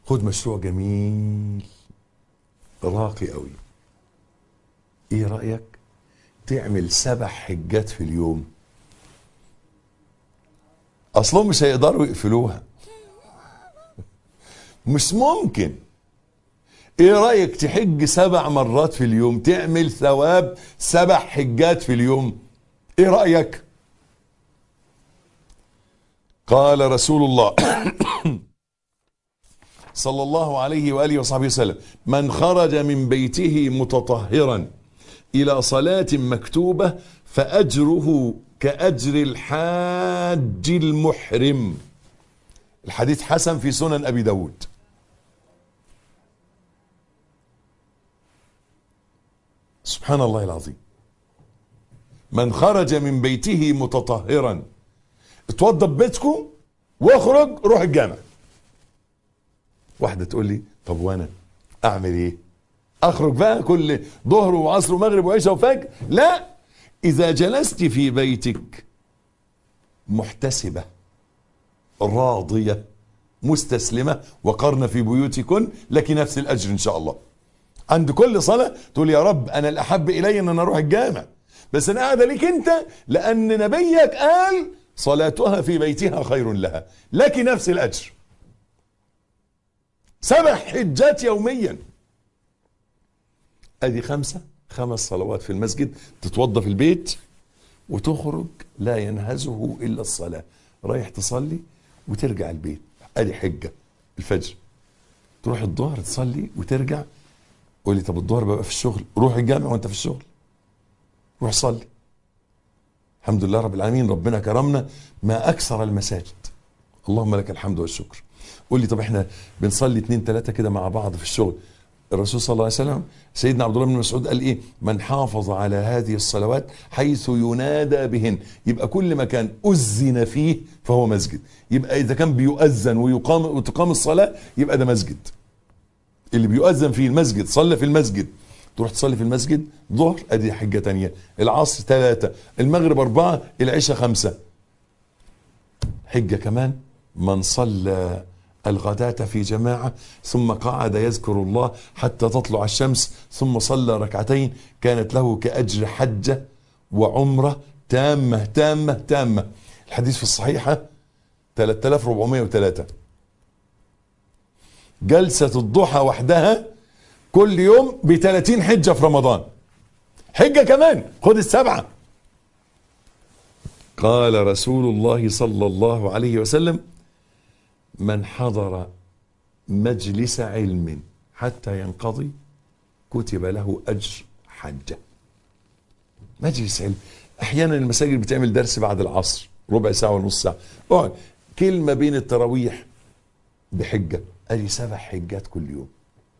خد مشروع جميل راقي قوي ايه رأيك تعمل سبع حجات في اليوم اصلهم مش هيقدروا يقفلوها مش ممكن ايه رأيك تحج سبع مرات في اليوم تعمل ثواب سبع حجات في اليوم ايه رأيك قال رسول الله صلى الله عليه وآله وصحبه وسلم من خرج من بيته متطهرا إلى صلاة مكتوبة فأجره كأجر الحاج المحرم الحديث حسن في سنن أبي داود سبحان الله العظيم من خرج من بيته متطهرا اتوضى ببيتكم واخرج روح الجامع واحدة تقول لي طب وانا اعمل ايه اخرج بقى كل ظهر وعصر ومغرب وعشاء وفجر لا اذا جلست في بيتك محتسبة راضية مستسلمة وقرن في بيوتكن لك نفس الاجر ان شاء الله عند كل صلاة تقول يا رب انا الاحب الي ان انا اروح الجامع بس انا قاعده ليك انت لان نبيك قال صلاتها في بيتها خير لها لك نفس الاجر سبع حجات يوميا ادي خمسة خمس صلوات في المسجد تتوضى في البيت وتخرج لا ينهزه الا الصلاة رايح تصلي وترجع البيت ادي حجة الفجر تروح الظهر تصلي وترجع قول لي طب الظهر ببقى في الشغل روح الجامع وانت في الشغل روح صلي الحمد لله رب العالمين ربنا كرمنا ما اكثر المساجد اللهم لك الحمد والشكر قول لي طب احنا بنصلي اتنين تلاتة كده مع بعض في الشغل الرسول صلى الله عليه وسلم سيدنا عبد الله بن مسعود قال ايه من حافظ على هذه الصلوات حيث ينادى بهن يبقى كل مكان اذن فيه فهو مسجد يبقى اذا كان بيؤذن ويقام وتقام الصلاه يبقى ده مسجد اللي بيؤذن فيه المسجد صلى في المسجد تروح تصلي في المسجد ظهر ادي حجه تانية العصر ثلاثه المغرب اربعه العشاء خمسه حجه كمان من صلى الغداة في جماعة ثم قعد يذكر الله حتى تطلع الشمس ثم صلى ركعتين كانت له كأجر حجة وعمرة تامة تامة تامة الحديث في الصحيحة 3403 جلسة الضحى وحدها كل يوم ب 30 حجة في رمضان حجة كمان خد السبعة قال رسول الله صلى الله عليه وسلم من حضر مجلس علم حتى ينقضي كتب له اجر حجه مجلس علم احيانا المساجد بتعمل درس بعد العصر ربع ساعه ونص ساعه اقعد كلمه بين التراويح بحجه ادي سبع حجات كل يوم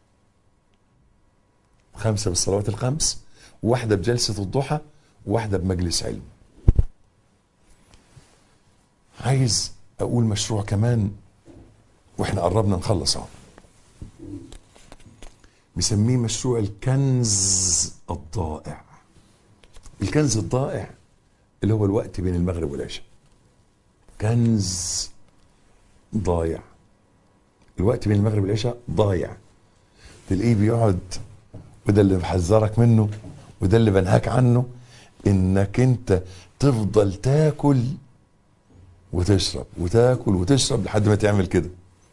خمسه بالصلوات الخمس وواحده بجلسه الضحى وواحده بمجلس علم عايز اقول مشروع كمان واحنا قربنا نخلص اهو مسميه مشروع الكنز الضائع الكنز الضائع اللي هو الوقت بين المغرب والعشاء كنز ضايع الوقت بين المغرب والعشاء ضايع تلاقيه بيقعد وده اللي بحذرك منه وده اللي بنهاك عنه انك انت تفضل تاكل وتشرب وتاكل وتشرب لحد ما تعمل كده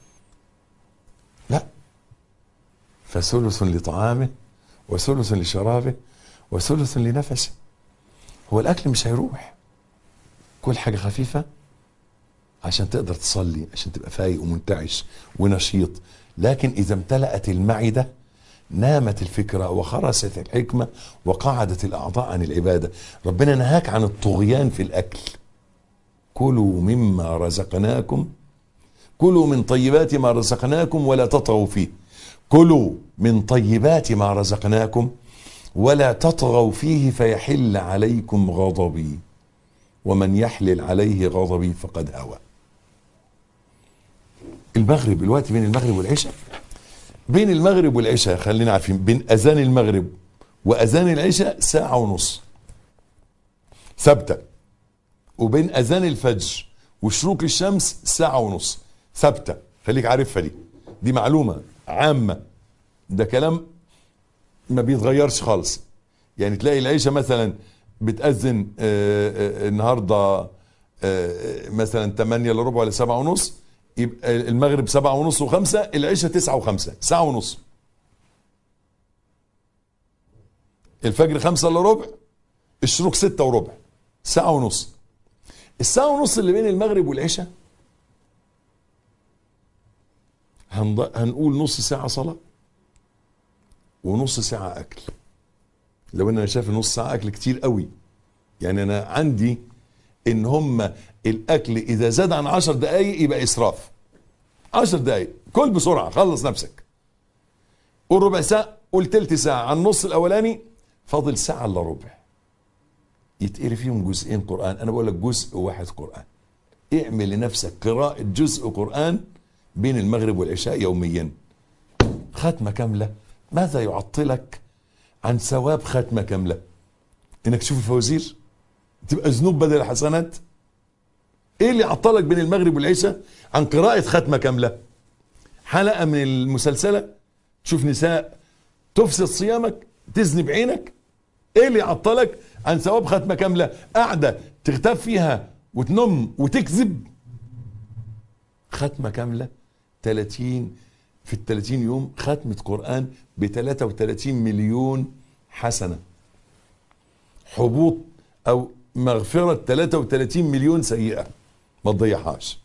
لا فثلث لطعامه وثلث لشرابه وثلث لنفسه هو الاكل مش هيروح كل حاجه خفيفه عشان تقدر تصلي عشان تبقى فايق ومنتعش ونشيط لكن اذا امتلأت المعده نامت الفكره وخرست الحكمه وقعدت الاعضاء عن العباده ربنا نهاك عن الطغيان في الاكل كلوا مما رزقناكم كلوا من طيبات ما رزقناكم ولا تطغوا فيه كلوا من طيبات ما رزقناكم ولا تطغوا فيه فيحل عليكم غضبي ومن يحلل عليه غضبي فقد هوى المغرب الوقت بين المغرب والعشاء بين المغرب والعشاء خلينا عارفين بين اذان المغرب واذان العشاء ساعه ونص ثابته وبين اذان الفجر وشروق الشمس ساعه ونص ثابته خليك عارفها دي دي معلومة عامة ده كلام ما بيتغيرش خالص يعني تلاقي العيشة مثلا بتأذن آه، آه، النهاردة آه، مثلا 8 الا ربع ولا 7 ونص يبقى المغرب 7 ونص وخمسة العشاء 9 وخمسة ساعة ونص الفجر 5 الا ربع الشروق 6 وربع ساعة ونص الساعة ونص اللي بين المغرب والعشاء هنض... هنقول نص ساعة صلاة ونص ساعة أكل لو أنا شايف نص ساعة أكل كتير قوي يعني أنا عندي إن هم الأكل إذا زاد عن عشر دقايق يبقى إسراف عشر دقايق كل بسرعة خلص نفسك قول ربع ساعة قول تلت ساعة عن النص الأولاني فاضل ساعة إلا ربع يتقري فيهم جزئين قرآن أنا بقول لك جزء واحد قرآن اعمل لنفسك قراءة جزء قرآن بين المغرب والعشاء يوميا ختمة كاملة ماذا يعطلك عن ثواب ختمة كاملة انك تشوف الفوازير تبقى ذنوب بدل حسنات ايه اللي عطلك بين المغرب والعشاء عن قراءة ختمة كاملة حلقة من المسلسلة تشوف نساء تفسد صيامك تزني بعينك ايه اللي يعطلك عن ثواب ختمة كاملة قاعدة تغتاب فيها وتنم وتكذب ختمة كاملة 30 في ال 30 يوم ختمة قرآن ب 33 مليون حسنة حبوط أو مغفرة 33 مليون سيئة ما تضيعهاش